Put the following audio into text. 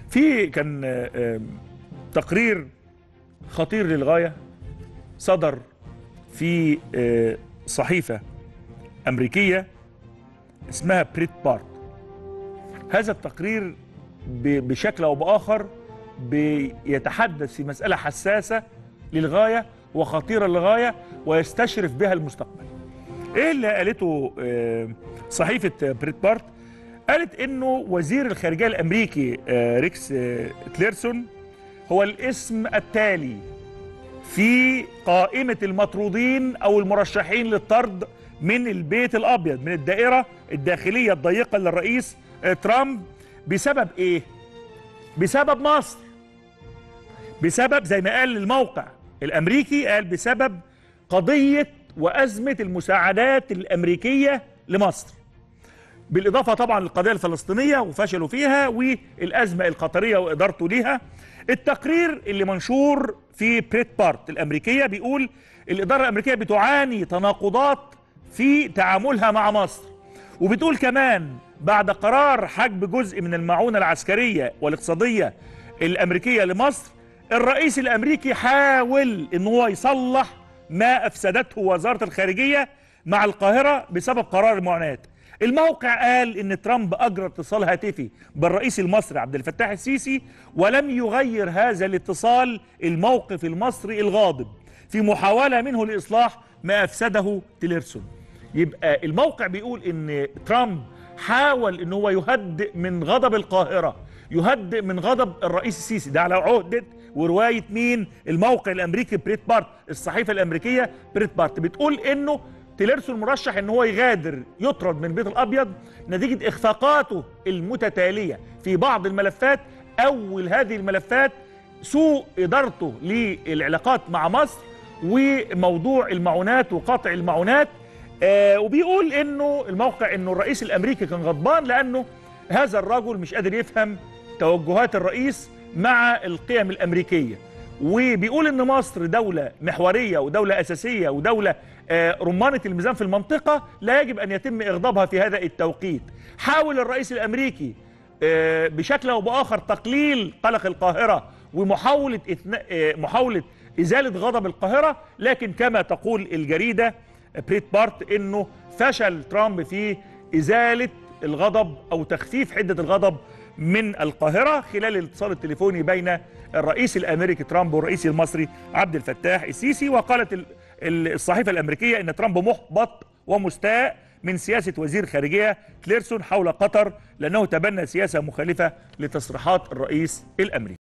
في كان آه، آه، تقرير خطير للغايه صدر في آه، صحيفه امريكيه اسمها بريت بارت هذا التقرير ب- بشكل او باخر بيتحدث في مساله حساسه للغايه وخطيره للغايه ويستشرف بها المستقبل. ايه اللي قالته آه، صحيفه بريت بارت؟ قالت انه وزير الخارجيه الامريكي آه، ريكس آه، تليرسون هو الاسم التالي في قائمه المطرودين او المرشحين للطرد من البيت الابيض من الدائره الداخليه الضيقه للرئيس آه، ترامب بسبب ايه؟ بسبب مصر بسبب زي ما قال الموقع الامريكي قال بسبب قضيه وازمه المساعدات الامريكيه لمصر بالاضافه طبعا للقضيه الفلسطينيه وفشلوا فيها والازمه القطريه وادارته ليها التقرير اللي منشور في بريت بارت الامريكيه بيقول الاداره الامريكيه بتعاني تناقضات في تعاملها مع مصر وبتقول كمان بعد قرار حجب جزء من المعونه العسكريه والاقتصاديه الامريكيه لمصر الرئيس الامريكي حاول ان هو يصلح ما افسدته وزاره الخارجيه مع القاهره بسبب قرار المعونات الموقع قال ان ترامب اجرى اتصال هاتفي بالرئيس المصري عبد الفتاح السيسي ولم يغير هذا الاتصال الموقف المصري الغاضب في محاوله منه لاصلاح ما افسده تيلرسون يبقى الموقع بيقول ان ترامب حاول ان هو يهدئ من غضب القاهره يهدئ من غضب الرئيس السيسي ده على عهده وروايه مين الموقع الامريكي بريت بارت الصحيفه الامريكيه بريت بارت بتقول انه تيلرسون مرشح ان هو يغادر يطرد من البيت الابيض نتيجه اخفاقاته المتتاليه في بعض الملفات اول هذه الملفات سوء ادارته للعلاقات مع مصر وموضوع المعونات وقطع المعونات آه وبيقول انه الموقع انه الرئيس الامريكي كان غضبان لانه هذا الرجل مش قادر يفهم توجهات الرئيس مع القيم الامريكيه وبيقول ان مصر دوله محوريه ودوله اساسيه ودوله آه، رمانه الميزان في المنطقه لا يجب ان يتم اغضابها في هذا التوقيت حاول الرئيس الامريكي آه، بشكل او باخر تقليل قلق القاهره ومحاوله إثناء آه، محاوله ازاله غضب القاهره لكن كما تقول الجريده بريت بارت انه فشل ترامب في ازاله الغضب او تخفيف حده الغضب من القاهره خلال الاتصال التليفوني بين الرئيس الامريكي ترامب والرئيس المصري عبد الفتاح السيسي وقالت ال- ال- الصحيفه الامريكيه ان ترامب محبط ومستاء من سياسه وزير خارجيه كليرسون حول قطر لانه تبنى سياسه مخالفه لتصريحات الرئيس الامريكي